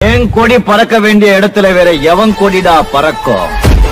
என் கொடி பறக்க வேண்டிய இடத்துல வேற எவன் கொடிடா பறக்கும்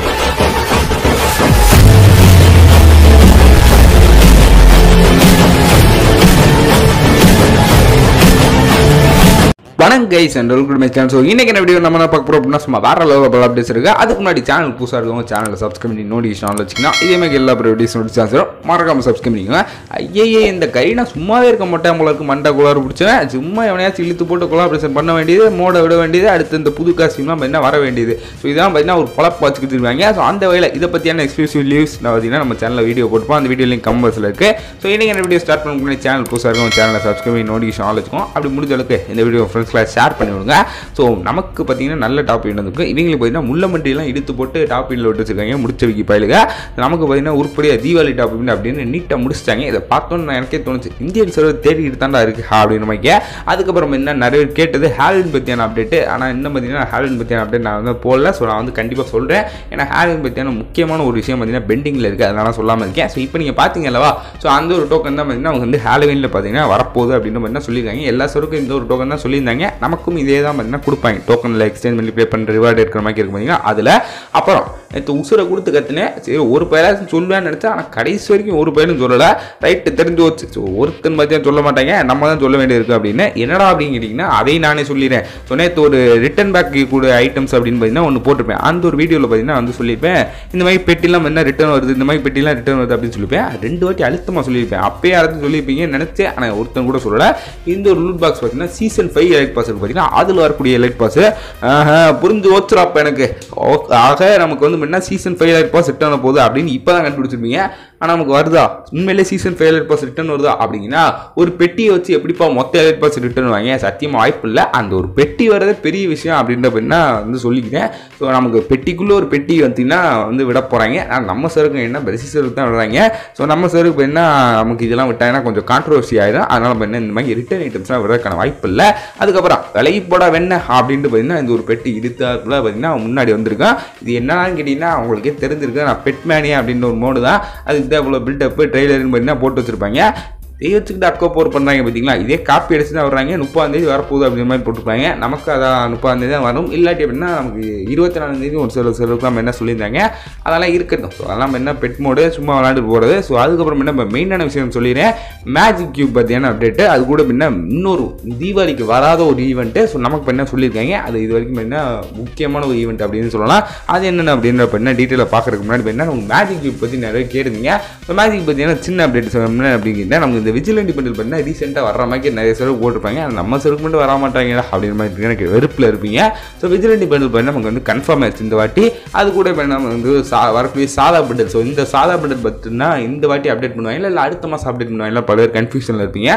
வணக்கம் guys and welcome my channel so இன்னைக்கு என்ன வீடியோ நம்ம என்ன பார்க்க போறோம் அப்படின்னா சும்மா வேற லெவல் அப்டேட்ஸ் இருக்கு அதுக்கு முன்னாடி சேனல் புதுசாக இருக்கவங்க சேனலை சப்ஸ்கிரைப் பண்ணி நோட்டிஃபிகேஷன் ஆன் வச்சுக்கணும் இதே மாதிரி எல்லா வீடியோஸ் நோட்டிஃபிகேஷன் வரும் மறக்காம சப்ஸ்கிரைப் பண்ணிக்கோங்க ஐயே இந்த கை நான் சும்மாவே இருக்க மாட்டேன் உங்களுக்கு மண்டை குளாறு பிடிச்சேன் சும்மா எவனையாச்சும் இழுத்து போட்டு கொலாபரேஷன் பண்ண வேண்டியது மோட விட வேண்டியது அடுத்து இந்த புது காஸ்டியூம்லாம் என்ன வர வேண்டியது ஸோ இதெல்லாம் பார்த்தீங்கன்னா ஒரு பொழப்பு வச்சுக்கிட்டு இருக்காங்க ஸோ அந்த வகையில் இதை பற்றியான எக்ஸ்க்ளூசிவ் நியூஸ் நான் பார்த்தீங்கன்னா நம்ம சேனலில் வீடியோ போட்டுப்போம் அந்த வீடியோ லிங்க் கம்பர்ஸில் இருக்கு ஸோ இன்னைக்கு என்ன வீடியோ ஸ்டார்ட் பண்ண முன்னாடி சேனல் புதுசாக இருக்கும் சேனலை சப்ஸ்கிரைப் பண்ணி நோட்டிஃபிகேஷன் ஆன் வச்சுக்கோம் அப்படி முடிஞ்ச அளவுக்கு இந்த வீடியோ ஃப்ரெண்ட்ஸ்லாம் ஷேர் பண்ணி விடுங்க ஸோ நமக்கு பார்த்தீங்கன்னா நல்ல டாபிக் இருந்திருக்கு இவங்களுக்கு பார்த்தீங்கன்னா முள்ள மண்டியெல்லாம் இழுத்து போட்டு டாப்பிக்கில் விட்டு வச்சிருக்காங்க முடிச்ச விக்கி பயிலுங்க நமக்கு பார்த்தீங்கன்னா உருப்படியாக தீபாவளி டாபிக் அப்படின்னு நீட்டாக முடிச்சிட்டாங்க இதை பார்த்தோன்னு நான் எனக்கே தோணுச்சு இந்தியன் சர்வர் தேடிக்கிட்டு தாண்டா இருக்கு அப்படின்னு மாதிரி அதுக்கப்புறம் என்ன நிறைய பேர் கேட்டது ஹாலின் பற்றியான அப்டேட்டு ஆனால் இன்னும் பார்த்தீங்கன்னா ஹாலின் பற்றியான அப்டேட் நான் வந்து போடல ஸோ நான் வந்து கண்டிப்பாக சொல்கிறேன் ஏன்னா ஹாலின் பற்றியான முக்கியமான ஒரு விஷயம் பார்த்தீங்கன்னா பெண்டிங்கில் இருக்குது அதனால சொல்லாமல் இருக்கேன் ஸோ இப்போ நீங்கள் பார்த்தீங்க அல்லவா ஸோ அந்த ஒரு டோக்கன் தான் பார்த்தீங்கன்னா அவங்க வந்து ஹாலோவீனில் பார்த்தீங்கன்னா வரப்போகுது அப்படின்னு பார்த்தீங்கன்னா சொல்லியிருக்காங்க எல்லா சருக்கும் இந்த ஒரு டோக்கன் தான் சொல்லியிருந்தாங்க நமக்கும் இதே தான் பார்த்தீங்கன்னா கொடுப்பாங்க டோக்கனில் எக்ஸ்சேஞ்ச் பண்ணி ப்ளே பண்ணுற ரிவார்டு இருக்கிற மாதிரி இருக்கு பார்த்தீங்கன்னா அதில் அப்புறம் நேற்று உசுரை கொடுத்து கற்றுனேன் சரி ஒரு பயிலாச்சும் சொல்லுவேன்னு நினச்சேன் ஆனால் கடைசி வரைக்கும் ஒரு பயிலும் சொல்லலை ரைட்டு தெரிஞ்சு வச்சு ஸோ ஒருத்தன் பற்றியும் சொல்ல மாட்டாங்க நம்ம தான் சொல்ல வேண்டியது அப்படின்னு என்னடா அப்படின்னு கேட்டிங்கன்னா அதையும் நானே சொல்லிடுறேன் ஸோ நேற்று ஒரு ரிட்டன் பேக் கூட ஐட்டம்ஸ் அப்படின்னு பார்த்தீங்கன்னா ஒன்று போட்டிருப்பேன் அந்த ஒரு வீடியோவில் பார்த்தீங்கன்னா வந்து சொல்லியிருப்பேன் இந்த மாதிரி பெட்டிலாம் என்ன ரிட்டர்ன் வருது இந்த மாதிரி பெட்டிலாம் ரிட்டர்ன் வருது அப்படின்னு சொல்லியிருப்பேன் ரெண்டு வாட்டி அழுத்தமாக சொல்லியிருப்பேன் அப்பயே யாராவது சொல்லியிருப்பீங்கன்னு நினச்சேன் ஆனால் ஒருத்தன் கூட சொல்லலை இந்த ஒரு லூட் பாக்ஸ் பார்த்தீங்கன்னா சீசன் ஃபைவ் எலைட் பாஸ் இருக்கு பார்த்தீங்கன்னா அதில் வரக்கூடிய எலைட் பாஸ் புரிஞ்சு ஓச்சுறாப்ப எனக்கு ஓ- ஆக நமக்கு வந்து என்ன season five elite pass return ஆக போகுது அப்படின்னு இப்போ தான் கண்டுபிடிச்சிருப்பீங்க ஆனால் நமக்கு வருதா உண்மையிலே season five elite pass return வருதா அப்படிங்கன்னா ஒரு பெட்டியை வச்சு எப்படிப்பா மொத்த எலைட் பாஸ் ரிட்டர்ன் வாங்க சத்தியமாக வாய்ப்பு இல்லை அந்த ஒரு பெட்டி வரதே பெரிய விஷயம் அப்படின்ற என்ன வந்து சொல்லிக்கிறேன் ஸோ நமக்கு பெட்டிக்குள்ளே ஒரு பெட்டி வந்தீங்கன்னா வந்து விட போகிறாங்க ஆனால் நம்ம சருக்கு என்ன பெருசி சருக்கு தான் விடுறாங்க ஸோ நம்ம சருக்கு என்ன நமக்கு இதெல்லாம் விட்டாங்கன்னா கொஞ்சம் கான்ட்ரவர்சி ஆயிடும் அதனால நம்ம என்ன இந்த மாதிரி ரிட்டர்ன் ஐட்டம்ஸ்லாம் விடுறதுக்கான வாய்ப்பு இல்லை அதுக்கப்புறம் விலைக்கு போட வெண்ண அப்படின்ட்டு பார்த்தீங்கன்னா இந்த ஒரு பெட்டி இடுத்தாப்புல பார்த்தீங்கன்னா முன்னாடி வந்திருக்கேன் இது என்னன்னு கேட்டிங்கன்னா அவங்களுக்கே தெரிஞ்சிருக்கு நான் பெட்மேனி அப்படின்ற ஒரு மோடு தான் அதுக்கு தான் இவ்வளோ பில்டப்பு ட்ரெய்லர்னு பார்த்தீங்கன்னா போட்டு வச்சிருப்பாங்க இதை வச்சுக்கிட்டு அக்கோ போர் பண்ணுறாங்க பார்த்தீங்களா இதே காப்பி அடிச்சு தான் வர்றாங்க முப்பதாம் தேதி வரப்போகுது அப்படின்ற மாதிரி போட்டுருப்பாங்க நமக்கு அதான் முப்பதாம் தேதி தான் வரும் இல்லாட்டி அப்படின்னா நமக்கு இருபத்தி நாலாம் தேதி ஒரு சில சிலருக்கு நம்ம என்ன சொல்லியிருந்தாங்க அதெல்லாம் இருக்கட்டும் ஸோ அதெல்லாம் என்ன பெட் மோடு சும்மா விளாண்டு போகிறது ஸோ அதுக்கப்புறம் என்ன மெயினான விஷயம் சொல்லிடுறேன் மேஜிக் கியூப் பற்றியான அப்டேட்டு அது கூட என்ன இன்னொரு தீபாவளிக்கு வராத ஒரு ஈவெண்ட்டு ஸோ நமக்கு இப்போ என்ன சொல்லியிருக்காங்க அது இது வரைக்கும் என்ன முக்கியமான ஒரு ஈவெண்ட் அப்படின்னு சொல்லலாம் அது என்னென்ன அப்படின்ற இப்போ என்ன டீட்டெயிலாக பார்க்கறதுக்கு முன்னாடி இப்போ என்ன நமக்கு மேஜிக் கியூப் பற்றி நிறைய கேட்டிருந்தீங்க ஸோ மேஜிக் பற்றியான சின்ன அப்டேட் என்ன அப்படிங்கிறத நமக்கு இந்த விஜிலண்டி பண்டில் பார்த்தீங்கன்னா ரீசெண்டாக வர்ற மாதிரி நிறைய செலவு போட்டிருப்பாங்க ஆனா நம்ம செலவு மட்டும் வர மாட்டாங்கடா அப்படின்ற மாதிரி எனக்கு வெறுப்பில் இருப்பீங்க ஸோ விஜிலண்டி பண்டில் பண்ணி நமக்கு வந்து கன்ஃபார்ம் ஆயிடுச்சு இந்த வாட்டி அது கூட இப்போ நம்ம வந்து சா வரக்கூடிய சாதா பண்டில் ஸோ இந்த சாதா பண்டில் பார்த்தீங்கன்னா இந்த வாட்டி அப்டேட் பண்ணுவாங்க இல்லை அடுத்த மாதம் அப்டேட் பண்ணுவாங்க பல பேர் கன்ஃபியூஷனில் இருப்பீங்க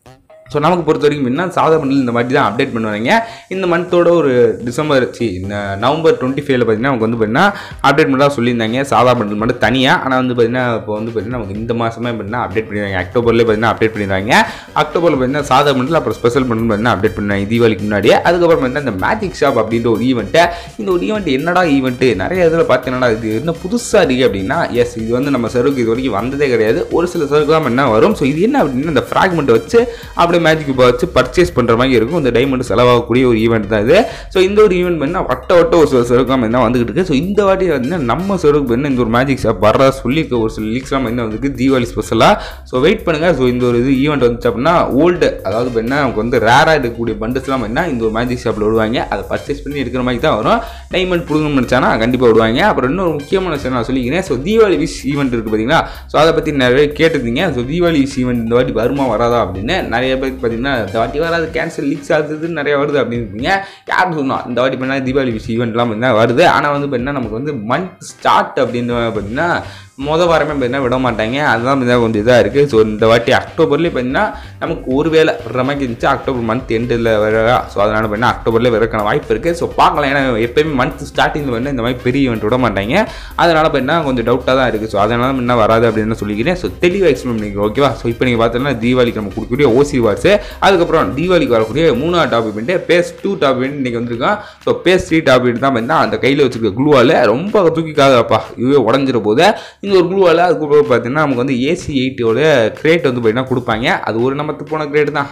ஸோ நமக்கு பொறுத்த வரைக்கும் என்ன சாதா பண்டில் இந்த மாதிரி தான் அப்டேட் பண்ணுவாங்க இந்த மந்தோட ஒரு டிசம்பர் சி இந்த நவம்பர் டுவெண்ட்டி ஃபைவ்ல பார்த்தீங்கன்னா நமக்கு வந்து பார்த்தீங்கன்னா அப்டேட் பண்ணலாம் சொல்லியிருந்தாங்க சாதா பண்டில் மட்டும் தனியாக ஆனால் வந்து பார்த்தீங்கன்னா இப்போ வந்து பார்த்தீங்கன்னா நமக்கு இந்த மாதமே பார்த்தீங்கன்னா அப்டேட் பண்ணிடுவாங்க அக்டோபர்லேயே பார்த்தீங்கன்னா அப்டேட் பண்ணிடுவாங்க அக்டோபரில் பார்த்தீங்கன்னா சாதா பண்டில் அப்புறம் ஸ்பெஷல் பண்டில் பார்த்தீங்கன்னா அப்டேட் பண்ணுவாங்க தீபாவளிக்கு முன்னாடியே அதுக்கப்புறம் பார்த்தீங்கன்னா இந்த மேஜிக் ஷாப் அப்படின்ற ஒரு ஈவெண்ட்டு இந்த ஒரு ஈவெண்ட் என்னடா ஈவெண்ட்டு நிறைய இதில் பார்த்தீங்கன்னா இது என்ன புதுசாக இருக்குது அப்படின்னா எஸ் இது வந்து நம்ம சருக்கு இது வரைக்கும் வந்ததே கிடையாது ஒரு சில சருக்கு தான் என்ன வரும் ஸோ இது என்ன அப்படின்னா இந்த ஃப்ராக்மெண்ட் வச்சு அப்படியே மேஜிக் இப்போ வச்சு பர்ச்சேஸ் பண்ணுற மாதிரி இருக்கும் இந்த டைமண்ட் செலவாகக்கூடிய ஒரு ஈவெண்ட் தான் இது ஸோ இந்த ஒரு ஈவெண்ட் பண்ணால் வட்ட வட்ட ஒரு சில சருக்காம என்ன வந்துகிட்டு இருக்கு ஸோ இந்த வாட்டி வந்து நம்ம சருக்கு என்ன இந்த ஒரு மேஜிக் ஷாப் வர்றதா சொல்லியிருக்க ஒரு சில லீக்ஸ்லாம் என்ன வந்துருக்கு தீபாவளி ஸ்பெஷலாக ஸோ வெயிட் பண்ணுங்கள் ஸோ இந்த ஒரு இது ஈவெண்ட் வந்துச்சு அப்படின்னா ஓல்டு அதாவது இப்போ என்ன நமக்கு வந்து ரேராக இருக்கக்கூடிய பண்டஸ்லாம் என்ன இந்த ஒரு மேஜிக் ஷாப்பில் விடுவாங்க அதை பர்ச்சேஸ் பண்ணி எடுக்கிற மாதிரி தான் வரும் டைமண்ட் பிடுங்கணும்னு நினச்சானா கண்டிப்பாக விடுவாங்க அப்புறம் இன்னொரு முக்கியமான விஷயம் நான் சொல்லிக்கிறேன் ஸோ தீபாவளி விஷ் ஈவெண்ட் இருக்குது பார்த்தீங்களா ஸோ அதை பற்றி நிறைய பேர் கேட்டிருந்தீங்க ஸோ தீபாவளி விஷ் ஈவெண்ட் இந்த வாட்டி வருமா வராதா அப்படின்னு நிறைய பேருக்கு பார்த்தீங்கன்னா இந்த வாட்டி வராது கேன்சல் லீக்ஸ் ஆகுதுன்னு நிறைய வருது அப்படின்னு இருக்கீங்க யார் சொன்னா இந்த வாட்டி பண்ணால் தீபாவளி விஷ் ஈவெண்ட்லாம் பார்த்தீங்கன்னா வருது ஆனால் வந்து பார்த்தீங்கன்னா நமக்கு வந்து மந்த் ஸ்டார்ட் அப்படின்னு பார்த்தீங்கன்னா மொத வாரமே பார்த்தீங்கன்னா விட மாட்டாங்க அதுதான் பார்த்தீங்கன்னா கொஞ்சம் இதாக இருக்குது ஸோ இந்த வாட்டி அக்டோபர்லேயே பார்த்தீங்கன்னா நமக்கு ஒரு வேளை வர்ற மாதிரி இருந்துச்சு அக்டோபர் மந்த் எண்டில் வர ஸோ அதனால் பார்த்தீங்கன்னா அக்டோபர்லேயே வரக்கான வாய்ப்பு இருக்குது ஸோ பார்க்கலாம் ஏன்னா எப்பயுமே மந்த் ஸ்டார்டிங்கில் வந்து இந்த மாதிரி பெரிய ஈவெண்ட் விட மாட்டாங்க அதனால் பார்த்தீங்கன்னா கொஞ்சம் டவுட்டாக தான் இருக்குது ஸோ அதனால என்ன வராது அப்படின்னு சொல்லிக்கிறேன் ஸோ தெளிவாக எக்ஸ்பிளைன் பண்ணிக்கிறேன் ஓகேவா ஸோ இப்போ நீங்கள் பார்த்தீங்கன்னா தீபாவளிக்கு நம்ம கொடுக்கக்கூடிய ஓசி வார்ஸு அதுக்கப்புறம் தீபாவளிக்கு வரக்கூடிய மூணாவது டாபிக் பண்ணிட்டு பேஸ் டூ டாபிக் இன்னைக்கு வந்திருக்கான் ஸோ பேஸ் த்ரீ டாபிக் தான் பார்த்தீங்கன்னா அந்த கையில் வச்சிருக்க குளுவால் ரொம்ப தூக்கிக்காதப்பா இதுவே உடஞ்சிர போது இந்த ஒரு குளுவால் அதுக்கப்புறம் பார்த்தீங்கன்னா நமக்கு வந்து ஏசி எயிட்டோட கிரேட் வந்து பார்த்தீங்கன்னா கொடுப்பாங்க அது ஒரு நமக்கு போன கிரேட் தான்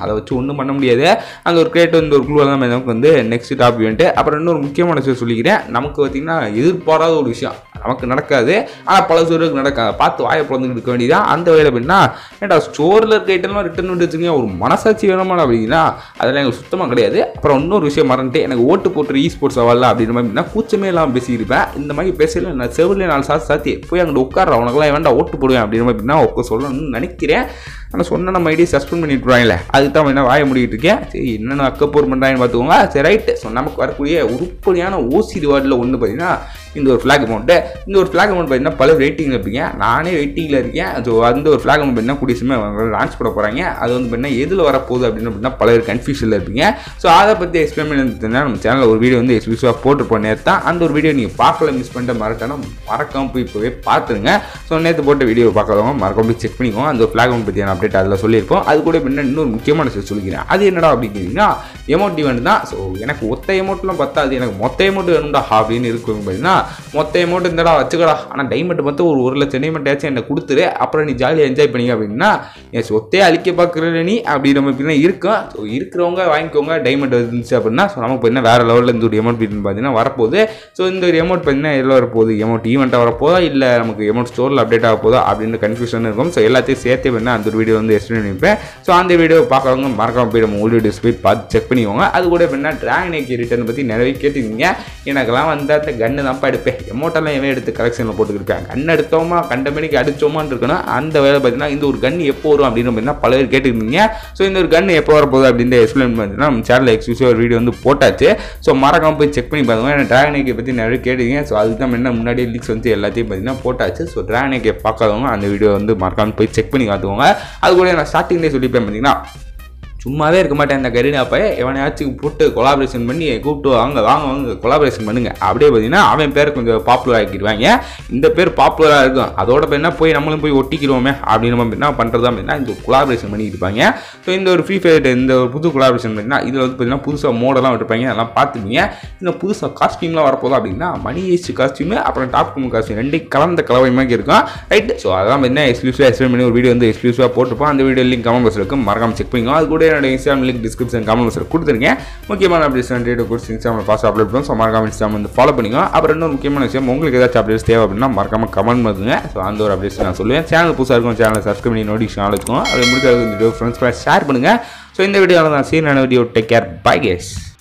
அதை வச்சு ஒன்றும் பண்ண முடியாது அந்த ஒரு கிரியேட் வந்து ஒரு குழு தான் நமக்கு வந்து நெக்ஸ்ட் டாப் இவெண்ட்டு அப்புறம் இன்னொரு முக்கியமான விஷயம் சொல்லிக்கிறேன் நமக்கு பார்த்தீங்கன்னா எதிர்பாராத ஒரு விஷயம் நமக்கு நடக்காது ஆனால் பல பேருக்கு நடக்காது பார்த்து வாயை பிறந்துக்கிட்டு இருக்க வேண்டியதான் அந்த வகையில் அப்படின்னா ஏன்டா ஸ்டோரில் இருக்க ஐட்டம்லாம் ரிட்டர்ன் பண்ணி வச்சுருக்கீங்க ஒரு மனசாட்சி வேணுமா அப்படின்னா அதெல்லாம் எங்களுக்கு சுத்தமாக கிடையாது அப்புறம் இன்னொரு விஷயம் மறந்துட்டு எனக்கு ஓட்டு போட்டு இ ஸ்போர்ட்ஸ் சவாலில் அப்படின்ற மாதிரி அப்படின்னா கூச்சமே இல்லாமல் பேசியிருப்பேன் இந்த மாதிரி பேசல நான் செவிலில் நாலு சாத்தி சாத்தி போய் அங்கிட்டு உட்கார அவனுக்குலாம் வேண்டாம் ஓட்டு போடுவேன் அப்படின்ற மாதிரி அப்படின்னா உட்க சொல்லணும்னு நினைக்கிறேன் ஆனால் சொன்ன நம்ம ஐடியை சஸ்பெண்ட் பண்ணிட்டு விட்றாங்களே அதுக்கு தான் என்ன வாய முடிக்கிட்டு இருக்கேன் சரி என்னென்ன அக்கப்போர் பண்ணுறாங்கன்னு பார்த்துக்கோங்க சரி ரைட்டு ஸோ நமக்கு வரக்கூடிய உருப்படியான ஓசி ரிவார்டில் ஒன்று பார்த்தீங்கன்னா இந்த ஒரு ஃப்ளாக் அமௌண்ட்டு இந்த ஒரு ஃப்ளாக் அமௌண்ட் பார்த்தீங்கன்னா பல வெயிட்டிங்கில் இருப்பீங்க நானே வெயிட்டிங்கில் இருக்கேன் ஸோ அந்த ஒரு ஃப்ளாக் அமௌண்ட் பார்த்தீங்கன்னா கூடிய சமயம் லான்ச் பண்ண போகிறாங்க அது வந்து பார்த்தீங்கன்னா எதில் வரப்போகுது அப்படின்னு அப்படின்னா பல பேர் கன்ஃபியூஷனில் இருப்பீங்க ஸோ அதை பற்றி எக்ஸ்பிளைன் பண்ணி நம்ம சேனலில் ஒரு வீடியோ வந்து எக்ஸ்பியூஸாக போட்டுருப்போம் நேற்று தான் அந்த ஒரு வீடியோ நீங்கள் பார்க்கல மிஸ் பண்ணிட்டு மறக்காம மறக்காம போய் இப்போவே பார்த்துருங்க ஸோ நேற்று போட்ட வீடியோ பார்க்காதவங்க மறக்காம போய் செக் பண்ணிக்கோங்க அந்த ஒரு ஃப்ளாக் அமௌண்ட் பற்றியான அப்டேட் அதில் சொல்லியிருப்போம் அது கூட பின்ன இன்னொரு முக்கியமான விஷயம் சொல்லிக்கிறேன் அது என்னடா அப்படிங்கிறீங்கன்னா எமௌண்ட் ஈவெண்ட் தான் ஸோ எனக்கு ஒத்த எமௌண்ட்லாம் பத்தாது எனக்கு மொத்த எமௌண்ட் வேணும்டா அப்படின்னு இருக்கும் பார்த்தீங்கன்னா மொத்த எமௌண்ட் இந்தடா வச்சுக்கடா ஆனால் டைமண்ட் மட்டும் ஒரு ஒரு லட்சம் டைமண்ட் ஆச்சும் என்ன கொடுத்துரு அப்புறம் நீ ஜாலியாக என்ஜாய் பண்ணிக்க அப்படின்னா என் சொத்தே அழிக்க பார்க்குற நீ அப்படின்ற மாதிரி அப்படின்னா இருக்கும் ஸோ இருக்கிறவங்க வாங்கிக்கோங்க டைமண்ட் இருந்துச்சு அப்படின்னா ஸோ நமக்கு பார்த்தீங்கன்னா வேறு லெவலில் இந்த ஒரு எமௌண்ட் பார்த்தீங்கன்னா வரப்போகுது ஸோ இந்த ஒரு எமௌண்ட் பார்த்தீங்கன்னா எல்லாம் வரப்போகுது எமௌண்ட் ஈவெண்ட்டாக வரப்போதா இல்லை நமக்கு எமௌண்ட் ஸ்டோரில் அப்டேட் ஆக போதா அப்படின்னு கன்ஃபியூஷன் இருக்கும் ஸோ எல்லாத்தையும் சேர்த்து வேணா அந்த ஒரு வீடியோ வந்து எக்ஸ்பிளைன் பண்ணிப்பேன் ஸோ அந்த வீடியோ பார்க்குறவங்க மறக்காம போய் நம்ம ஓல்டு வீடியோஸ் போய் பார்த்து செக் பண்ணிக்கோங்க அது கூட வேணா டிராகன் ஏக்கி ரிட்டர்ன் பற்றி நிறைய கேட்டுருக்கீங்க எனக்கெல்லாம் வந்து அந்த கன்று தான்ப்பா எடுப்பேன் எமௌண்ட்டெல்லாம் எவன் எடுத்து கலெக்ஷனில் போட்டுக்கிருப்பேன் கன் எடுத்தோமா கண்ட மணிக்கு அடிச்சோமான்னு இருக்கணும் அந்த வேலை பார்த்தீங்கன்னா இந்த ஒரு கன் எப்போ வரும் அப்படின்னு பார்த்தீங்கன்னா பல பேர் கேட்டுருந்தீங்க ஸோ இந்த ஒரு கன் எப்போ வர போகுது அப்படின்னு எக்ஸ்பிளைன் பார்த்தீங்கன்னா நம்ம சேனலில் எக்ஸ்க்ளூசிவ் ஒரு வீடியோ வந்து போட்டாச்சு ஸோ மறக்காம போய் செக் பண்ணி பாருங்க ஏன்னா டிராகன் ஏக்கை பற்றி நிறைய கேட்டீங்க ஸோ அதுக்கு தான் என்ன முன்னாடி லீக்ஸ் வந்து எல்லாத்தையும் பார்த்தீங்கன்னா போட்டாச்சு ஸோ டிராகன் ஏக்கை பார்க்காதவங்க அந்த வீடியோ வந்து மறக்காம போய் செக் பண்ணி பார்த்துக்கோங்க அது கூட நான் ஸ்டார்டிங்லேயே சொல்லிப்பேன் பார்த்தீங்கன்னா சும்மாவே இருக்க மாட்டேன் இந்த கரீனா பைய எவனையாச்சும் போட்டு கொலாபரேஷன் பண்ணி கூப்பிட்டு வாங்க வாங்க வாங்க கொலாபரேஷன் பண்ணுங்க அப்படியே பார்த்தீங்கன்னா அவன் பேர் கொஞ்சம் பாப்புலர் ஆக்கிடுவாங்க இந்த பேர் பாப்புலராக இருக்கும் அதோட பேர்னா போய் நம்மளும் போய் ஒட்டிக்கிறோமே அப்படின்னு நம்ம என்ன பண்ணுறதா அப்படின்னா இந்த கொலாபரேஷன் பண்ணிட்டு இருப்பாங்க ஸோ இந்த ஒரு ஃப்ரீ ஃபயர் இந்த ஒரு புது கொலாபரேஷன் பண்ணினா இதில் வந்து பார்த்தீங்கன்னா புதுசாக மோடெல்லாம் விட்டுருப்பாங்க அதெல்லாம் பார்த்துப்பீங்க இந்த புதுசாக காஸ்டியூம்லாம் வரப்போதா அப்படின்னா மணி ஏஸ்ட் காஸ்டியூமு அப்புறம் டாப் கும் காஸ்டியூம் ரெண்டையும் கலந்த கலவை மாதிரி இருக்கும் ரைட் ஸோ அதெல்லாம் பார்த்தீங்கன்னா எக்ஸ்க்ளூசிவாக எக்ஸ்பிளைன் பண்ணி ஒரு வீடியோ வந்து எக்ஸ்க்ளூசிவாக போட்டுப்போம் அந்த வீடியோ லிங்க் கமெண்ட் பாக்ஸ் இருக்கும் மறக்காம செக் பண்ணிக்கோ அது கூட என்னோட இன்ஸ்டாகிராம் லிங்க் டிஸ்கிரிப்ஷன் கமெண்ட் பாக்ஸில் கொடுத்துருக்கேன் முக்கியமான அப்டேட்ஸ் டேட்டோ குறித்து இன்ஸ்டாகிராமில் ஃபாஸ்ட் அப்லோட் பண்ணுவோம் ஸோ மறக்காம இன்ஸ்டாகிராம் வந்து ஃபாலோ பண்ணிக்கோ அப்புறம் இன்னொரு முக்கியமான விஷயம் உங்களுக்கு ஏதாச்சும் அப்டேட்ஸ் தேவை அப்படின்னா மறக்காம கமெண்ட் பண்ணுங்க ஸோ அந்த ஒரு அப்டேட்ஸ் நான் சொல்லுவேன் சேனல் புதுசாக இருக்கும் சேனலை சப்ஸ்கிரைப் பண்ணி நோட்டிஃபிகேஷன் வச்சுக்கோங்க அது முடிஞ்ச இந்த வீடியோ ஃப்ரெண்ட்ஸ் ஃப்ரெண்ட்ஸ் ஷேர் பண்ணுங்கள் ஸோ இந்த வீடியோவில் நான் சீனான video take care bye case